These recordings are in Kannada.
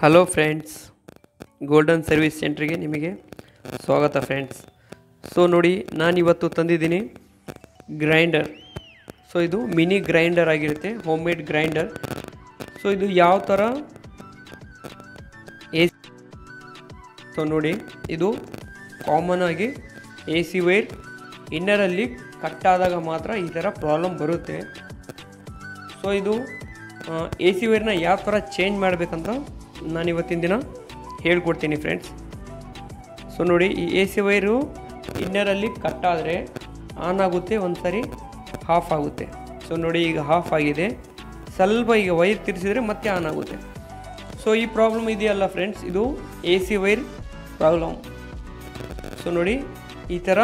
ಹಲೋ ಫ್ರೆಂಡ್ಸ್ ಗೋಲ್ಡನ್ ಸರ್ವಿಸ್ ಸೆಂಟ್ರಿಗೆ ನಿಮಗೆ ಸ್ವಾಗತ ಫ್ರೆಂಡ್ಸ್ ಸೊ ನೋಡಿ ನಾನಿವತ್ತು ತಂದಿದ್ದೀನಿ ಗ್ರೈಂಡರ್ ಸೊ ಇದು ಮಿನಿ ಗ್ರೈಂಡರ್ ಆಗಿರುತ್ತೆ ಹೋಮ್ ಮೇಡ್ ಗ್ರೈಂಡರ್ ಸೊ ಇದು ಯಾವ ಥರ ಎ ಸೊ ನೋಡಿ ಇದು ಕಾಮನ್ ಆಗಿ ಎ ಸಿ ವೈರ್ ಇನ್ನರಲ್ಲಿ ಕಟ್ಟಾದಾಗ ಮಾತ್ರ ಈ ಥರ ಪ್ರಾಬ್ಲಮ್ ಬರುತ್ತೆ ಸೊ ಇದು ಎ ಸಿ ವೈರ್ನ ಯಾವ ಥರ ಚೇಂಜ್ ಮಾಡಬೇಕಂತ ನಾನು ಇವತ್ತಿನ ದಿನ ಹೇಳ್ಕೊಡ್ತೀನಿ ಫ್ರೆಂಡ್ಸ್ ಸೊ ನೋಡಿ ಈ ಎ ಸಿ ವೈರು ಇನ್ನರಲ್ಲಿ ಕಟ್ಟಾದರೆ ಆನ್ ಆಗುತ್ತೆ ಒಂದು ಸರಿ ಹಾಫ್ ಆಗುತ್ತೆ ಸೊ ನೋಡಿ ಈಗ ಹಾಫ್ ಆಗಿದೆ ಸ್ವಲ್ಪ ಈಗ ವೈರ್ ತಿರ್ಸಿದ್ರೆ ಮತ್ತೆ ಆನ್ ಆಗುತ್ತೆ ಸೊ ಈ ಪ್ರಾಬ್ಲಮ್ ಇದೆಯಲ್ಲ ಫ್ರೆಂಡ್ಸ್ ಇದು A C wire problem so ನೋಡಿ ಈ ಥರ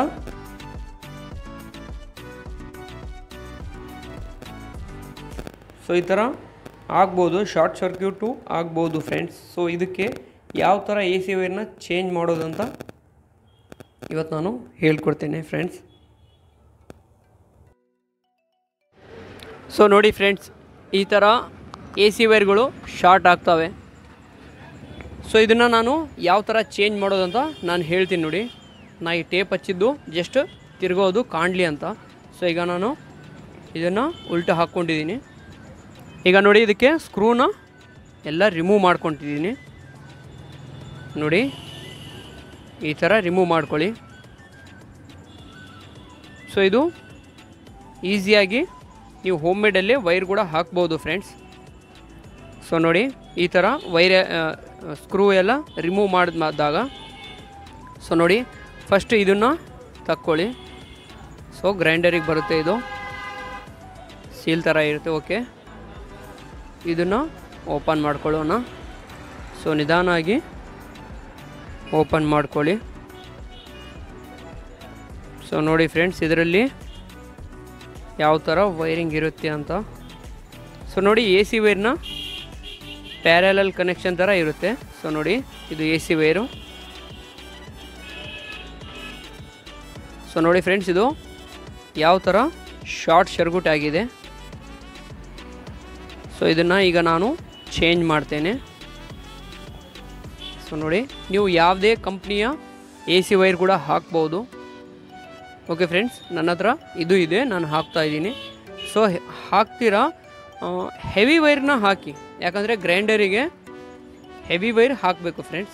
ಸೊ ಈ ಥರ ಆಗ್ಬೋದು ಶಾರ್ಟ್ ಸರ್ಕ್ಯೂಟು ಆಗ್ಬೋದು ಫ್ರೆಂಡ್ಸ್ ಸೊ ಇದಕ್ಕೆ ಯಾವ ಥರ ಎ ಸಿ ವೈರ್ನ ಚೇಂಜ್ ಮಾಡೋದು ಅಂತ ಇವತ್ತು ನಾನು ಹೇಳ್ಕೊಡ್ತೇನೆ ಫ್ರೆಂಡ್ಸ್ ಸೊ ನೋಡಿ ಫ್ರೆಂಡ್ಸ್ ಈ ಥರ ಎ ಸಿ ವೈರ್ಗಳು ಶಾರ್ಟ್ ಆಗ್ತವೆ ಸೊ ಇದನ್ನು ನಾನು ಯಾವ ಥರ ಚೇಂಜ್ ಮಾಡೋದಂತ ನಾನು ಹೇಳ್ತೀನಿ ನೋಡಿ ನಾ ಈ ಟೇಪ್ ಹಚ್ಚಿದ್ದು ಜಸ್ಟ್ ತಿರ್ಗೋದು ಕಾಣಲಿ ಅಂತ ಸೊ ಈಗ ನಾನು ಇದನ್ನು ಉಲ್ಟಾ ಹಾಕ್ಕೊಂಡಿದ್ದೀನಿ ಈಗ ನೋಡಿ ಇದಕ್ಕೆ ಸ್ಕ್ರೂನ ಎಲ್ಲ ರಿಮೂವ್ ಮಾಡ್ಕೊತಿದ್ದೀನಿ ನೋಡಿ ಈ ಥರ ರಿಮೂವ್ ಮಾಡ್ಕೊಳ್ಳಿ ಸೊ ಇದು ಈಸಿಯಾಗಿ ನೀವು ಹೋಮ್ ಮೇಡಲ್ಲಿ ವೈರ್ ಕೂಡ ಹಾಕ್ಬೋದು ಫ್ರೆಂಡ್ಸ್ ಸೊ ನೋಡಿ ಈ ಥರ ವೈರ್ ಸ್ಕ್ರೂ ಎಲ್ಲ ರಿಮೂವ್ ಮಾಡಿದಾಗ ಸೊ ನೋಡಿ ಫಸ್ಟ್ ಇದನ್ನು ತಕ್ಕೊಳ್ಳಿ ಸೊ ಗ್ರೈಂಡರಿಗೆ ಬರುತ್ತೆ ಇದು ಸೀಲ್ ಥರ ಇರುತ್ತೆ ಓಕೆ ಇದನ್ನು ಓಪನ್ ಮಾಡ್ಕೊಳ್ಳೋಣ ಸೊ ನಿಧಾನಾಗಿ ಓಪನ್ ಮಾಡ್ಕೊಳ್ಳಿ ಸೊ ನೋಡಿ ಫ್ರೆಂಡ್ಸ್ ಇದರಲ್ಲಿ ಯಾವ ಥರ ವೈರಿಂಗ್ ಇರುತ್ತೆ ಅಂತ ಸೊ ನೋಡಿ ಎ ಸಿ ವೈರ್ನ ಪ್ಯಾರಲಲ್ ಕನೆಕ್ಷನ್ ಥರ ಇರುತ್ತೆ ಸೊ ನೋಡಿ ಇದು ಎ ಸಿ ವೈರು ಸೊ ನೋಡಿ ಫ್ರೆಂಡ್ಸ್ ಇದು ಯಾವ ಥರ ಶಾರ್ಟ್ ಶರ್ಗುಟ್ ಆಗಿದೆ ಸೊ ಇದನ್ನು ಈಗ ನಾನು ಚೇಂಜ್ ಮಾಡ್ತೇನೆ ಸೊ ನೋಡಿ ನೀವು ಯಾವುದೇ ಕಂಪ್ನಿಯ ಎ ಸಿ ವೈರ್ ಕೂಡ ಹಾಕ್ಬೋದು ಓಕೆ ಫ್ರೆಂಡ್ಸ್ ನನ್ನ ಹತ್ರ ಇದು ಇದೆ ನಾನು ಹಾಕ್ತಾ ಇದ್ದೀನಿ ಸೊ ಹಾಕ್ತೀರಾ ಹೆವಿ ವೈರ್ನ ಹಾಕಿ ಯಾಕಂದರೆ ಗ್ರೈಂಡರಿಗೆ ಹೆವಿ ವೈರ್ ಹಾಕಬೇಕು ಫ್ರೆಂಡ್ಸ್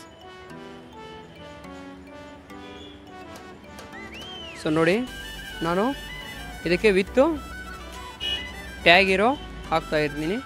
ಸೊ ನೋಡಿ ನಾನು ಇದಕ್ಕೆ ವಿತ್ತು ಟ್ಯಾಗ್ ಇರೋ ಹಾಕ್ತಾ ಇದ್ದೀನಿ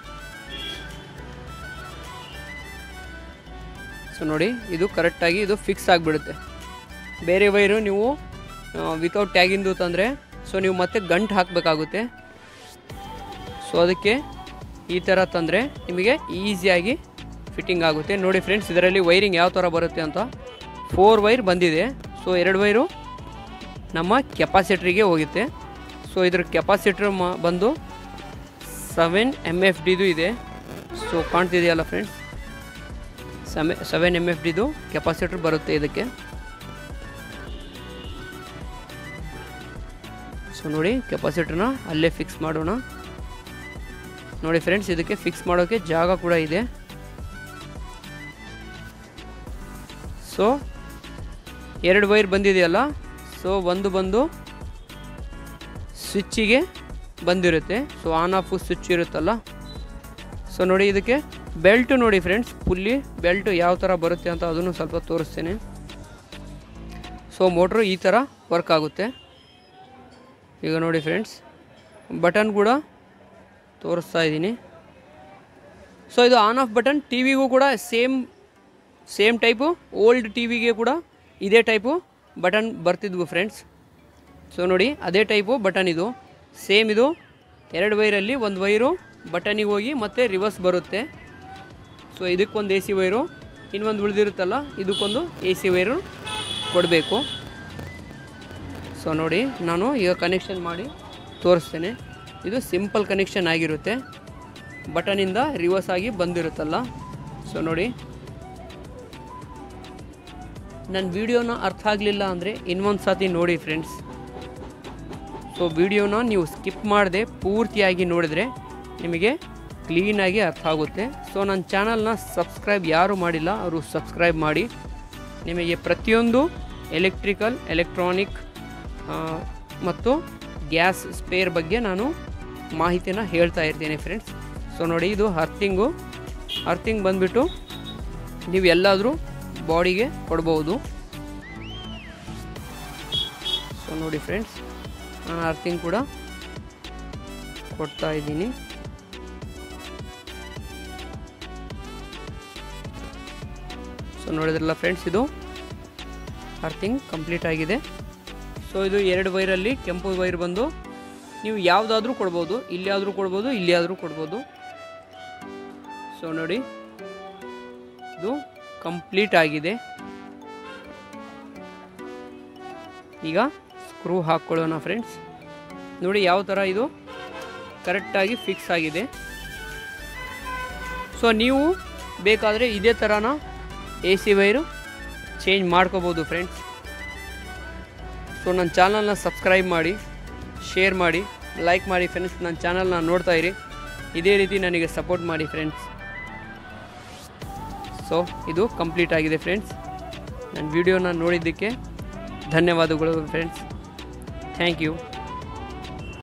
ಸೊ ನೋಡಿ ಇದು ಕರೆಕ್ಟಾಗಿ ಇದು ಫಿಕ್ಸ್ ಆಗಿಬಿಡುತ್ತೆ ಬೇರೆ ವೈರು ನೀವು ವಿತೌಟ್ ಟ್ಯಾಗಿಂದು ತಂದರೆ ಸೊ ನೀವು ಮತ್ತೆ ಗಂಟು ಹಾಕಬೇಕಾಗುತ್ತೆ ಸೊ ಅದಕ್ಕೆ ಈ ಥರ ತಂದರೆ ನಿಮಗೆ ಈಸಿಯಾಗಿ ಫಿಟ್ಟಿಂಗ್ ಆಗುತ್ತೆ ನೋಡಿ ಫ್ರೆಂಡ್ಸ್ ಇದರಲ್ಲಿ ವೈರಿಂಗ್ ಯಾವ ಥರ ಬರುತ್ತೆ ಅಂತ ಫೋರ್ ವೈರ್ ಬಂದಿದೆ ಸೊ ಎರಡು ವೈರು ನಮ್ಮ ಕೆಪಾಸಿಟ್ರಿಗೆ ಹೋಗುತ್ತೆ ಸೊ ಇದ್ರ ಕೆಪಾಸಿಟ್ರ್ ಮ ಬಂದು ಸೆವೆನ್ ಎಮ್ ಎಫ್ ಡಿದು ಇದೆ ಸೊ ಕಾಣ್ತಿದೆಯಲ್ಲ ಫ್ರೆಂಡ್ಸ್ ಸೆವೆ ಸೆವೆನ್ ಎಮ್ ಎಫ್ ಡಿದು ಕೆಪಾಸಿಟರ್ ಬರುತ್ತೆ ಇದಕ್ಕೆ ಸೊ ನೋಡಿ ಕೆಪಾಸಿಟರ್ನ ಅಲ್ಲೇ ಫಿಕ್ಸ್ ಮಾಡೋಣ ನೋಡಿ ಫ್ರೆಂಡ್ಸ್ ಇದಕ್ಕೆ ಫಿಕ್ಸ್ ಮಾಡೋಕ್ಕೆ ಜಾಗ ಕೂಡ ಇದೆ ಸೊ ಎರಡು ವೈರ್ ಬಂದಿದೆಯಲ್ಲ ಸೊ ಒಂದು ಬಂದು ಸ್ವಿಚ್ಚಿಗೆ ಬಂದಿರುತ್ತೆ ಸೊ ಆನ್ ಆಫ್ ಸ್ವಿಚ್ ಇರುತ್ತಲ್ಲ ಸೊ ನೋಡಿ ಇದಕ್ಕೆ ಬೆಲ್ಟು ನೋಡಿ ಫ್ರೆಂಡ್ಸ್ ಫುಲ್ಲಿ ಬೆಲ್ಟು ಯಾವ ಥರ ಬರುತ್ತೆ ಅಂತ ಅದನ್ನು ಸ್ವಲ್ಪ ತೋರಿಸ್ತೇನೆ ಸೊ ಮೋಟ್ರು ಈ ಥರ ವರ್ಕ್ ಆಗುತ್ತೆ ಈಗ ನೋಡಿ ಫ್ರೆಂಡ್ಸ್ ಬಟನ್ ಕೂಡ ತೋರಿಸ್ತಾ ಇದ್ದೀನಿ ಸೊ ಇದು ಆನ್ ಆಫ್ ಬಟನ್ ಟಿ ವಿಗೂ ಕೂಡ same same type old T ವಿಗೆ ಕೂಡ ಇದೇ ಟೈಪು ಬಟನ್ ಬರ್ತಿದ್ವು ಫ್ರೆಂಡ್ಸ್ ಸೊ ನೋಡಿ ಅದೇ ಟೈಪು ಬಟನ್ ಇದು ಸೇಮ್ ಇದು ಎರಡು ವೈರಲ್ಲಿ ಒಂದು ವೈರು ಬಟನಿಗೆ ಹೋಗಿ ಮತ್ತೆ ರಿವರ್ಸ್ ಬರುತ್ತೆ ಸೊ ಇದಕ್ಕೊಂದು ಎ ಸಿ ವೈರು ಇನ್ನೊಂದು ಉಳಿದಿರುತ್ತಲ್ಲ ಇದಕ್ಕೊಂದು ಎ ಸಿ ವೈರು ಕೊಡಬೇಕು ಸೊ ನೋಡಿ ನಾನು ಈಗ ಕನೆಕ್ಷನ್ ಮಾಡಿ ತೋರಿಸ್ತೇನೆ ಇದು ಸಿಂಪಲ್ ಕನೆಕ್ಷನ್ ಆಗಿರುತ್ತೆ ಬಟನಿಂದ ರಿವರ್ಸ್ ಆಗಿ ಬಂದಿರುತ್ತಲ್ಲ ಸೊ ನೋಡಿ ನನ್ನ ವೀಡಿಯೋನ ಅರ್ಥ ಆಗಲಿಲ್ಲ ಅಂದರೆ ಇನ್ನೊಂದು ಸತಿ ನೋಡಿ ಫ್ರೆಂಡ್ಸ್ ಸೊ ವಿಡಿಯೋನ ನೀವು ಸ್ಕಿಪ್ ಮಾಡದೆ ಪೂರ್ತಿಯಾಗಿ ನೋಡಿದರೆ ನಿಮಗೆ ಕ್ಲೀನಾಗಿ ಅರ್ಥ ಆಗುತ್ತೆ ಸೊ ನನ್ನ ಚಾನಲ್ನ ಸಬ್ಸ್ಕ್ರೈಬ್ ಯಾರು ಮಾಡಿಲ್ಲ ಅವರು ಸಬ್ಸ್ಕ್ರೈಬ್ ಮಾಡಿ ನಿಮಗೆ ಪ್ರತಿಯೊಂದು ಎಲೆಕ್ಟ್ರಿಕಲ್ ಎಲೆಕ್ಟ್ರಾನಿಕ್ ಮತ್ತು ಗ್ಯಾಸ್ ಸ್ಪೇರ್ ಬಗ್ಗೆ ನಾನು ಮಾಹಿತಿನ ಹೇಳ್ತಾ ಇರ್ತೀನಿ ಫ್ರೆಂಡ್ಸ್ ಸೊ ನೋಡಿ ಇದು ಅರ್ಥಿಂಗು ಅರ್ಥಿಂಗ್ ಬಂದುಬಿಟ್ಟು ನೀವು ಎಲ್ಲಾದರೂ ಬಾಡಿಗೆ ಕೊಡ್ಬೋದು ಸೊ ನೋಡಿ ಫ್ರೆಂಡ್ಸ್ ನಾನು ಅರ್ಥಿಂಗ್ ಕೂಡ ಕೊಡ್ತಾ ಇದ್ದೀನಿ ಸೊ ನೋಡಿದ್ರಲ್ಲ ಫ್ರೆಂಡ್ಸ್ ಇದು ಅರ್ಥಿಂಗ್ ಕಂಪ್ಲೀಟ್ ಆಗಿದೆ ಸೊ ಇದು ಎರಡು ವೈರಲ್ಲಿ ಕೆಂಪು ವೈರ್ ಬಂದು ನೀವು ಯಾವುದಾದ್ರೂ ಕೊಡ್ಬೋದು ಇಲ್ಲಿ ಆದರೂ ಕೊಡ್ಬೋದು ಇಲ್ಲಿ ಆದರೂ ಕೊಡ್ಬೋದು ಸೊ ನೋಡಿ ಇದು ಕಂಪ್ಲೀಟ್ ಆಗಿದೆ ಈಗ ಸ್ಕ್ರೂ ಹಾಕ್ಕೊಳ್ಳೋಣ ಫ್ರೆಂಡ್ಸ್ ನೋಡಿ ಯಾವ ಥರ ಇದು ಕರೆಕ್ಟಾಗಿ ಫಿಕ್ಸ್ ಆಗಿದೆ ಸೊ ನೀವು ಬೇಕಾದರೆ ಇದೇ ಥರನ ಎ ಸಿ ವೈರು ಚೇಂಜ್ ಮಾಡ್ಕೋಬೋದು ಫ್ರೆಂಡ್ಸ್ ಸೊ ನನ್ನ ಚಾನಲ್ನ ಸಬ್ಸ್ಕ್ರೈಬ್ ಮಾಡಿ ಶೇರ್ ಮಾಡಿ ಲೈಕ್ ಮಾಡಿ ಫ್ರೆಂಡ್ಸ್ ನನ್ನ ಚಾನಲ್ನ ನೋಡ್ತಾ ಇರಿ ಇದೇ ರೀತಿ ನನಗೆ ಸಪೋರ್ಟ್ ಮಾಡಿ ಫ್ರೆಂಡ್ಸ್ ಸೊ ಇದು ಕಂಪ್ಲೀಟ್ ಆಗಿದೆ ಫ್ರೆಂಡ್ಸ್ ನನ್ನ ವಿಡಿಯೋನ ನೋಡಿದ್ದಕ್ಕೆ ಧನ್ಯವಾದಗಳು ಫ್ರೆಂಡ್ಸ್ ಥ್ಯಾಂಕ್ ಯು